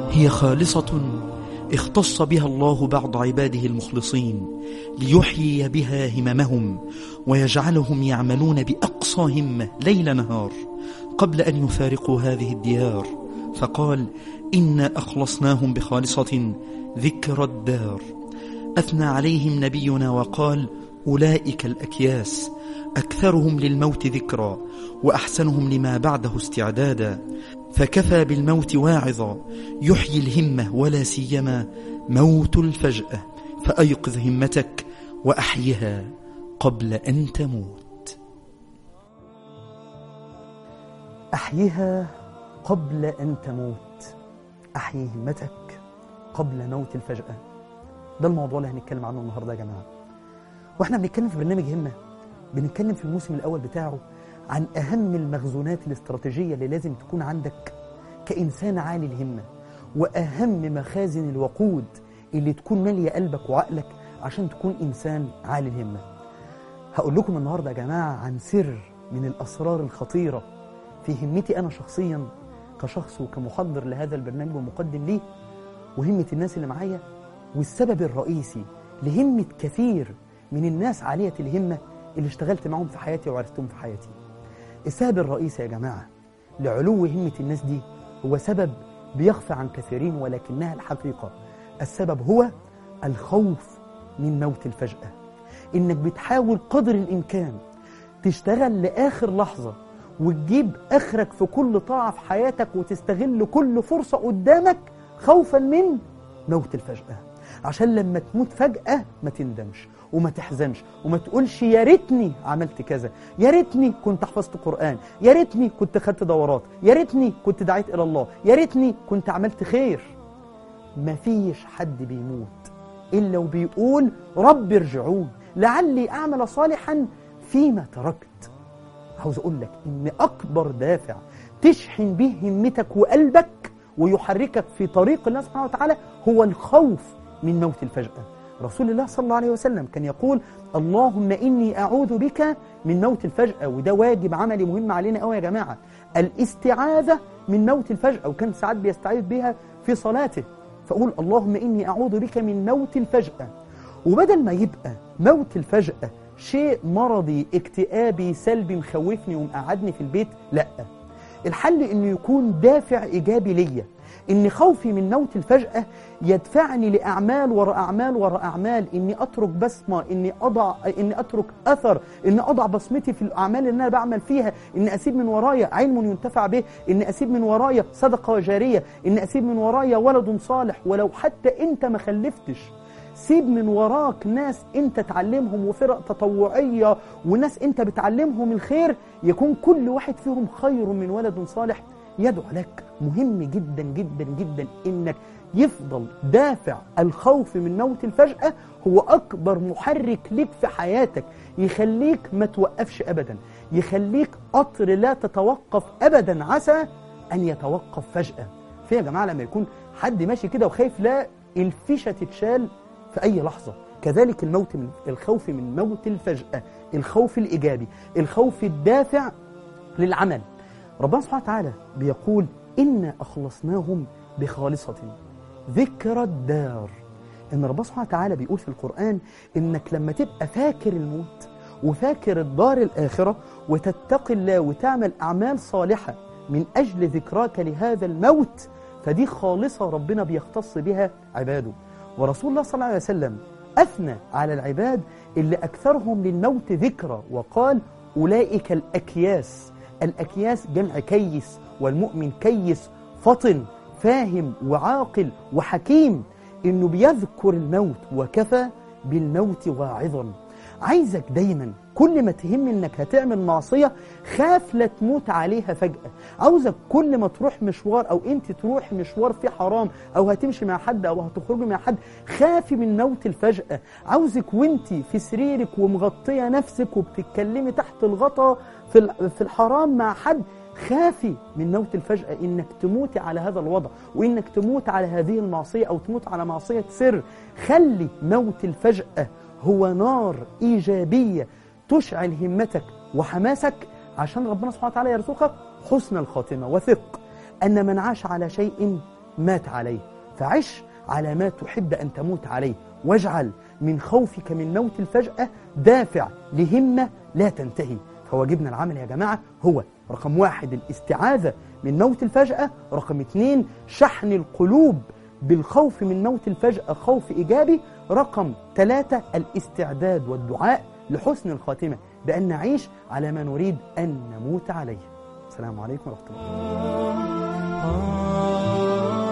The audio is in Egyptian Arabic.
هي خالصة اختص بها الله بعض عباده المخلصين ليحيي بها هممهم ويجعلهم يعملون بأقصى همة ليل نهار قبل أن يفارقوا هذه الديار فقال إنا أخلصناهم بخالصة ذكر الدار أثنى عليهم نبينا وقال أولئك الأكياس أكثرهم للموت ذكرا وأحسنهم لما بعده استعدادا فكفى بالموت واعظا يحيي الهمة ولا سيما موت الفجأة فأيقظ همتك وأحيها قبل أن تموت أحيها قبل أن تموت أحيي همتك قبل موت الفجأة ده الموضوع اللي هنتكلم عنه النهاردة يا جماعة واحنا بنتكلم في برنامج همة بنتكلم في الموسم الأول بتاعه عن أهم المخزونات الاستراتيجية اللي لازم تكون عندك كإنسان عالي الهمة وأهم مخازن الوقود اللي تكون مالية قلبك وعقلك عشان تكون إنسان عالي الهمة هقول لكم النهاردة يا جماعة عن سر من الأسرار الخطيرة في همتي أنا شخصيا كشخص وكمحضر لهذا البرنامج ومقدم ليه وهمة الناس اللي معايا والسبب الرئيسي لهمة كثير من الناس عالية الهمة اللي اشتغلت معهم في حياتي وعرفتهم في حياتي السبب الرئيسي يا جماعة لعلو همة الناس دي هو سبب بيخفى عن كثيرين ولكنها الحقيقة السبب هو الخوف من موت الفجأة إنك بتحاول قدر الإمكان تشتغل لآخر لحظة وتجيب آخرك في كل طاعة في حياتك وتستغل كل فرصة قدامك خوفا من موت الفجأة عشان لما تموت فجأة ما تندمش وما تحزنش وما تقولش يا ريتني عملت كذا يا ريتني كنت حفظت قرآن يا ريتني كنت خدت دورات يا ريتني كنت دعيت إلى الله يا ريتني كنت عملت خير ما فيش حد بيموت إلا وبيقول رب ارجعون لعلي أعمل صالحا فيما تركت عاوز أقول لك إن أكبر دافع تشحن به همتك وقلبك ويحركك في طريق الله سبحانه وتعالى هو الخوف من موت الفجأة رسول الله صلى الله عليه وسلم كان يقول اللهم إني أعوذ بك من موت الفجأة وده واجب عملي مهم علينا قوي يا جماعة الاستعاذة من موت الفجأة وكان ساعات بيستعيذ بها في صلاته فأقول اللهم إني أعوذ بك من موت الفجأة وبدل ما يبقى موت الفجأة شيء مرضي اكتئابي سلبي مخوفني ومقعدني في البيت لا الحل انه يكون دافع ايجابي ليا ان خوفي من موت الفجأة يدفعني لاعمال وراء اعمال وراء اعمال اني اترك بصمة اني اضع اني اترك اثر اني اضع بصمتي في الاعمال اللي انا بعمل فيها اني اسيب من ورايا علم ينتفع به اني اسيب من ورايا صدقة جارية اني اسيب من ورايا ولد صالح ولو حتى انت ما خلفتش سيب من وراك ناس انت تعلمهم وفرق تطوعية وناس انت بتعلمهم الخير يكون كل واحد فيهم خير من ولد صالح يدعو لك مهم جدا جدا جدا انك يفضل دافع الخوف من موت الفجأة هو أكبر محرك لك في حياتك يخليك ما توقفش أبدا يخليك قطر لا تتوقف أبدا عسى أن يتوقف فجأة في يا جماعة لما يكون حد ماشي كده وخايف لا الفيشة تتشال في أي لحظة كذلك الموت من الخوف من موت الفجأة الخوف الإيجابي الخوف الدافع للعمل ربنا سبحانه وتعالى بيقول إنا أخلصناهم بخالصة ذكر الدار إن ربنا سبحانه وتعالى بيقول في القرآن إنك لما تبقى فاكر الموت وفاكر الدار الآخرة وتتقي الله وتعمل أعمال صالحة من أجل ذكراك لهذا الموت فدي خالصة ربنا بيختص بها عباده ورسول الله صلى الله عليه وسلم أثنى على العباد اللي أكثرهم للموت ذكرى وقال أولئك الأكياس الأكياس جمع كيس والمؤمن كيس فطن فاهم وعاقل وحكيم إنه بيذكر الموت وكفى بالموت واعظا عايزك دايما كل ما تهم انك هتعمل معصية خاف لا تموت عليها فجأة عاوزك كل ما تروح مشوار او انت تروح مشوار فيه حرام او هتمشي مع حد او هتخرجي مع حد خافي من موت الفجأة عاوزك وانت في سريرك ومغطية نفسك وبتتكلمي تحت الغطا في في الحرام مع حد خافي من موت الفجأة إنك تموتي على هذا الوضع وإنك تموت على هذه المعصية أو تموت على معصية سر خلي موت الفجأة هو نار إيجابية تشعل همتك وحماسك عشان ربنا سبحانه وتعالى يرزقك حسن الخاتمة وثق أن من عاش على شيء مات عليه فعش على ما تحب أن تموت عليه واجعل من خوفك من موت الفجأة دافع لهمة لا تنتهي فواجبنا العمل يا جماعة هو رقم واحد الاستعاذة من موت الفجأة رقم اثنين شحن القلوب بالخوف من موت الفجأة خوف إيجابي رقم ثلاثة الاستعداد والدعاء لحسن الخاتمة بأن نعيش على ما نريد أن نموت عليه السلام عليكم ورحمة الله